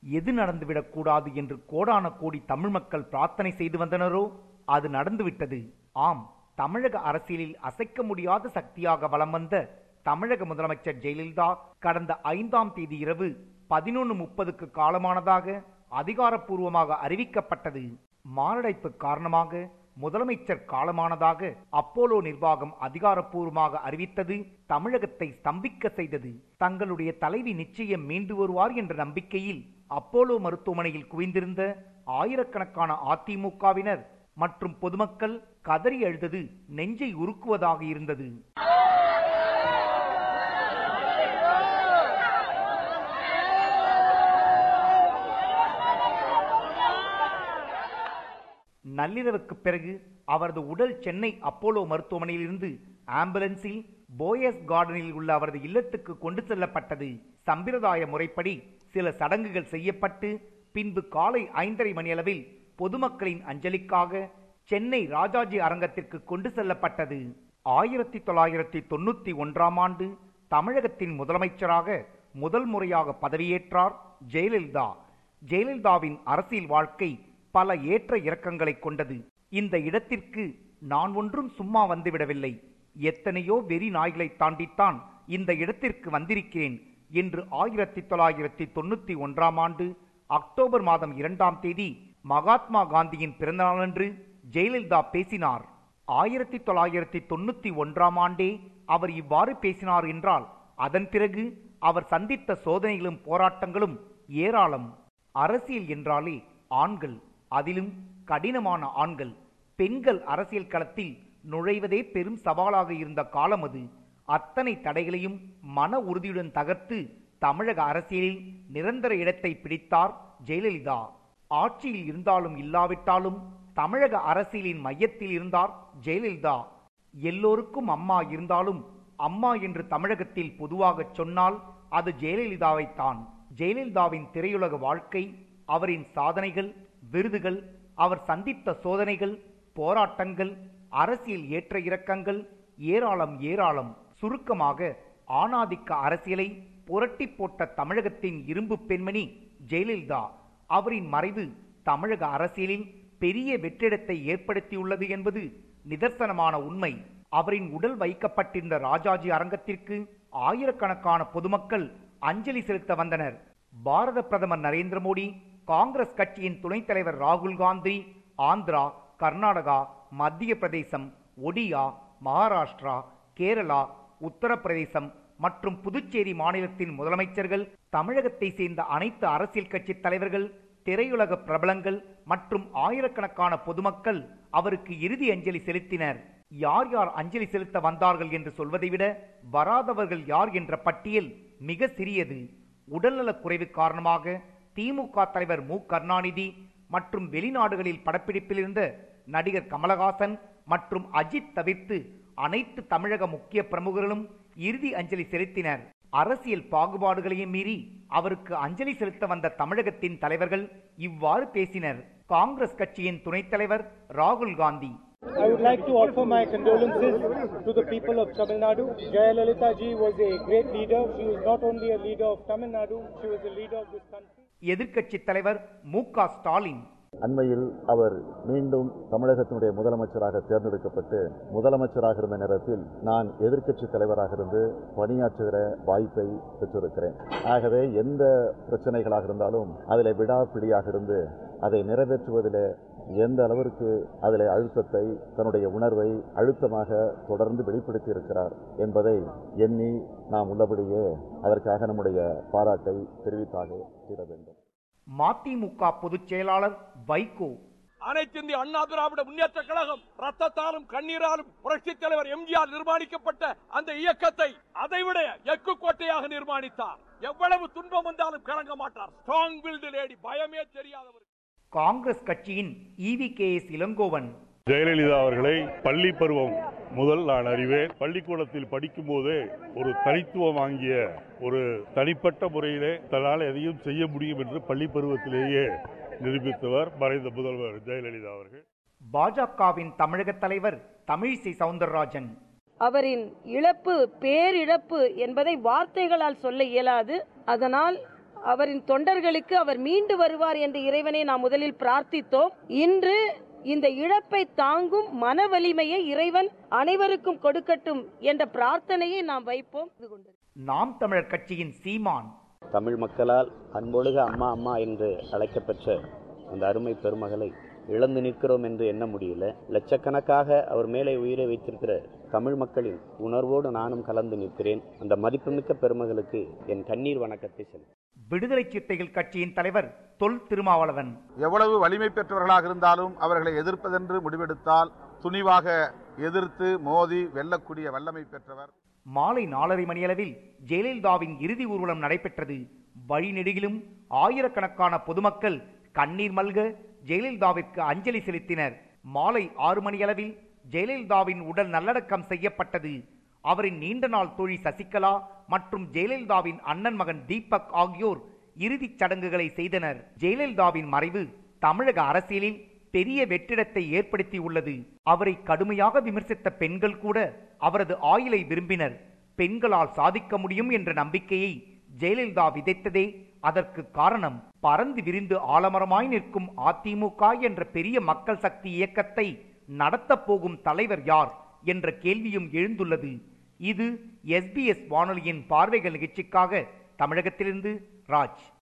எது நடந்துவிடக் கூடாது என்று கோடான கோடி தமிழ் மக்கள் பிரார்த்தனை செய்து வந்தனரோ அது நடந்துவிட்டது ஆம் தமிழக அரசியலில் அசைக்க முடியாத சக்தியாக வலம் வந்த தமிழக முதலமைச்சர் ஜெயலலிதா கடந்த ஐந்தாம் தேதி இரவு பதினொன்று முப்பதுக்கு காலமானதாக அதிகாரப்பூர்வமாக அறிவிக்கப்பட்டது மாரடைப்பு காரணமாக முதலமைச்சர் காலமானதாக அப்போலோ நிர்வாகம் அதிகாரப்பூர்வமாக அறிவித்தது தமிழகத்தை ஸ்தம்பிக்க செய்தது தங்களுடைய தலைவி நிச்சயம் மீண்டு வருவார் என்ற நம்பிக்கையில் அப்போலோ மருத்துவமனையில் குவிந்திருந்த ஆயிரக்கணக்கான அதிமுகவினர் மற்றும் பொதுமக்கள் கதறி அழுதது நெஞ்சை உருக்குவதாக இருந்தது நள்ளிரவுக்கு பிறகு அவரது உடல் சென்னை அப்போலோ மருத்துவமனையிலிருந்து ஆம்புலன்ஸில் போயஸ் கார்டனில் உள்ள அவரது இல்லத்துக்கு கொண்டு செல்லப்பட்டது சம்பிரதாய முறைப்படி சில சடங்குகள் செய்யப்பட்டு பின்பு காலை ஐந்தரை மணியளவில் பொதுமக்களின் அஞ்சலிக்காக சென்னை ராஜாஜி அரங்கத்திற்கு கொண்டு செல்லப்பட்டது ஆயிரத்தி தொள்ளாயிரத்தி தொண்ணூத்தி ஒன்றாம் ஆண்டு தமிழகத்தின் முதலமைச்சராக முதல் முறையாக பதவியேற்றார் ஜெயலலிதா ஜெயலலிதாவின் அரசியல் வாழ்க்கை பல ஏற்ற இறக்கங்களை கொண்டது இந்த இடத்திற்கு நான் ஒன்றும் சும்மா வந்துவிடவில்லை எத்தனையோ வெறி நாய்களை தாண்டித்தான் இந்த இடத்திற்கு வந்திருக்கிறேன் என்று ஆயிரத்தி தொள்ளாயிரத்தி தொண்ணூத்தி ஒன்றாம் ஆண்டு அக்டோபர் மாதம் இரண்டாம் தேதி மகாத்மா காந்தியின் பிறந்தநாளன்று ஜெயலலிதா பேசினார் ஆயிரத்தி தொள்ளாயிரத்தி தொண்ணூத்தி ஒன்றாம் ஆண்டே அவர் இவ்வாறு பேசினார் என்றால் அதன் பிறகு அவர் சந்தித்த சோதனைகளும் போராட்டங்களும் ஏராளம் அரசியல் என்றாலே ஆண்கள் அதிலும் கடினமான ஆண்கள் பெண்கள் அரசியல் களத்தில் நுழைவதே பெரும் சவாலாக இருந்த காலம் அது அத்தனை தடைகளையும் மன உறுதியுடன் தகர்த்து தமிழக அரசியலில் நிரந்தர இடத்தை பிடித்தார் ஜெயலலிதா ஆட்சியில் இருந்தாலும் இல்லாவிட்டாலும் தமிழக அரசியலின் மையத்தில் இருந்தார் ஜெயலலிதா எல்லோருக்கும் அம்மா இருந்தாலும் அம்மா என்று தமிழகத்தில் பொதுவாகச் சொன்னால் அது ஜெயலலிதாவைத்தான் ஜெயலலிதாவின் திரையுலக வாழ்க்கை அவரின் சாதனைகள் விருதுகள் அவர் சந்தித்த சோதனைகள் போராட்டங்கள் அரசியல் ஏற்ற இறக்கங்கள் ஏராளம் ஏராளம் சுருக்கமாக ஆணாதிக்க அரசியலை புரட்டி போட்ட தமிழகத்தின் இரும்பு பெண்மணி ஜெயலலிதா அவரின் மறைவு தமிழக அரசியலில் பெரிய வெற்றிடத்தை ஏற்படுத்தியுள்ளது என்பது நிதர்சனமான உண்மை அவரின் உடல் வைக்கப்பட்டிருந்த ராஜாஜி அரங்கத்திற்கு ஆயிரக்கணக்கான பொதுமக்கள் அஞ்சலி செலுத்த வந்தனர் பாரத பிரதமர் நரேந்திர மோடி காங்கிரஸ் கட்சியின் துணைத் தலைவர் ராகுல் காந்தி ஆந்திரா கர்நாடகா மத்திய பிரதேசம் ஒடியா மகாராஷ்டிரா கேரளா உத்தரப்பிரதேசம் மற்றும் புதுச்சேரி மாநிலத்தின் முதலமைச்சர்கள் தமிழகத்தை சேர்ந்த அனைத்து அரசியல் கட்சி தலைவர்கள் திரையுலக பிரபலங்கள் மற்றும் ஆயிரக்கணக்கான பொதுமக்கள் அவருக்கு இறுதி அஞ்சலி செலுத்தினர் யார் யார் அஞ்சலி செலுத்த வந்தார்கள் என்று சொல்வதை விட வராதவர்கள் யார் என்ற பட்டியல் மிக சிறியது உடல்நலக் குறைவு காரணமாக திமுக தலைவர் மு கருணாநிதி மற்றும் வெளிநாடுகளில் படப்பிடிப்பில் இருந்த நடிகர் கமலஹாசன் மற்றும் அஜித் தவிர்த்து அனைத்து தமிழக முக்கிய பிரமுகர்களும் இறுதி அஞ்சலி செலுத்தினர் அரசியல் பாகுபாடுகளையும் மீறி அவருக்கு அஞ்சலி செலுத்த வந்த தமிழகத்தின் தலைவர்கள் இவ்வாறு பேசினர் காங்கிரஸ் கட்சியின் துணைத் தலைவர் ராகுல் Gandhi I would like to offer my condolences to the people of Tamil Nadu. Jayalalitha ji was a great leader. She was not only a leader of Tamil Nadu, she was a leader of this country. எதிர்க்கட்சித் தலைவர் மு க ஸ்டாலின் அண்மையில் அவர் மீண்டும் தமிழகத்தினுடைய முதலமைச்சராக தேர்ந்தெடுக்கப்பட்டு முதலமைச்சராக இருந்த நேரத்தில் நான் எதிர்க்கட்சி தலைவராக இருந்து பணியாற்றுகிற வாய்ப்பை பெற்றிருக்கிறேன் ஆகவே எந்த பிரச்சனைகளாக இருந்தாலும் அதில் விடாப்பிடியாக இருந்து அதை நிறைவேற்றுவதில் எந்த அளவிற்கு அதில் அழுத்தத்தை தன்னுடைய உணர்வை அழுத்தமாக தொடர்ந்து வெளிப்படுத்தி இருக்கிறார் என்பதை எண்ணி நாம் உள்ளபடியே அதற்காக நம்முடைய பாராட்டை தெரிவித்தாக தீர வேண்டும் மதிமுக பொதுச் செயலாளர் வைகோ அனைத்து இந்திய அண்ணா திராவிட முன்னேற்ற கழகம் ரத்தத்தாலும் கண்ணீராலும் புரட்சித் தலைவர் எம்ஜிஆர் நிர்மாணிக்கப்பட்ட அந்த இயக்கத்தை அதைவிட எக்கு கோட்டையாக நிர்மாணித்தார் எவ்வளவு துன்பம் வந்தாலும் கலங்க மாட்டார் ஸ்ட்ராங் பில்டு லேடி பயமே தெரியாதவர் காங்கிரஸ் கட்சியின் E V K S Elangovan Jayalalitha அவர்களை பள்ளி பருவம் முதல் நான் அறிவேன் பள்ளிக்கூடத்தில் படிக்கும் போதே ஒரு தனித்துவம் வாங்கிய ஒரு தனிப்பட்ட முறையிலே தன்னால் எதையும் செய்ய முடியும் என்று பள்ளி பருவத்திலேயே நிரூபித்தவர் மறைந்த முதல்வர் ஜெயலலிதா அவர்கள் பாஜகவின் தமிழக தலைவர் தமிழிசை சவுந்தரராஜன் அவரின் இழப்பு பேரிழப்பு என்பதை வார்த்தைகளால் சொல்ல இயலாது அதனால் அவரின் தொண்டர்களுக்கு அவர் மீண்டு வருவார் என்று இறைவனை நாம் முதலில் பிரார்த்தித்தோம் இன்று இந்த இழப்பை தாங்கும் மன வலிமையை இறைவன் அனைவருக்கும் கொடுக்கட்டும் என்ற பிரார்த்தனையை நாம் வைப்போம் இது கொண்டு நாம் தமிழர் கட்சியின் சீமான் தமிழ் மக்களால் அன்பொழுக அம்மா அம்மா என்று அழைக்கப்பெற்ற அந்த அருமை பெருமகளை இழந்து நிற்கிறோம் என்று எண்ண முடியல லட்சக்கணக்காக அவர் மேலே உயிரை வைத்திருக்கிற தமிழ் மக்களின் உணர்வோடு நானும் கலந்து நிற்கிறேன் அந்த மதிப்புமிக்க பெருமகளுக்கு என் கண்ணீர் வணக்கத்தை செலுத்த விடுதலை சிறுத்தைகள் கட்சியின் தலைவர் தொல் திருமாவளவன் எவ்வளவு வலிமை பெற்றவர்களாக இருந்தாலும் அவர்களை எதிர்ப்பதென்று முடிவெடுத்தால் துணிவாக எதிர்த்து மோதி வெல்லக்கூடிய வல்லமை பெற்றவர் மாலை நாலரை மணியளவில் ஜெயலலிதாவின் இறுதி ஊர்வலம் நடைபெற்றது வழிநெடுகிலும் ஆயிரக்கணக்கான பொதுமக்கள் கண்ணீர் மல்க ஜெயலலிதாவிற்கு அஞ்சலி செலுத்தினர் மாலை ஆறு மணியளவில் ஜெயலலிதாவின் உடல் நல்லடக்கம் செய்யப்பட்டது அவரின் நீண்ட நாள் தோழி சசிகலா மற்றும் ஜெயலலிதாவின் அண்ணன் மகன் தீபக் ஆகியோர் இறுதிச் சடங்குகளை செய்தனர் ஜெயலலிதாவின் மறைவு தமிழக அரசியலில் பெரிய வெற்றிடத்தை ஏற்படுத்தி உள்ளது அவரை கடுமையாக விமர்சித்த பெண்கள் கூட அவரது ஆயுளை விரும்பினர் பெண்களால் சாதிக்க முடியும் என்ற நம்பிக்கையை ஜெயலலிதா விதைத்ததே அதற்கு காரணம் பறந்து விரிந்து ஆலமரமாய் நிற்கும் அதிமுக என்ற பெரிய மக்கள் சக்தி இயக்கத்தை நடத்தப் போகும் தலைவர் யார் என்ற கேள்வியும் எழுந்துள்ளது இது எஸ்பிஎஸ் வானொலியின் பார்வைகள் நிகழ்ச்சிக்காக தமிழகத்திலிருந்து ராஜ்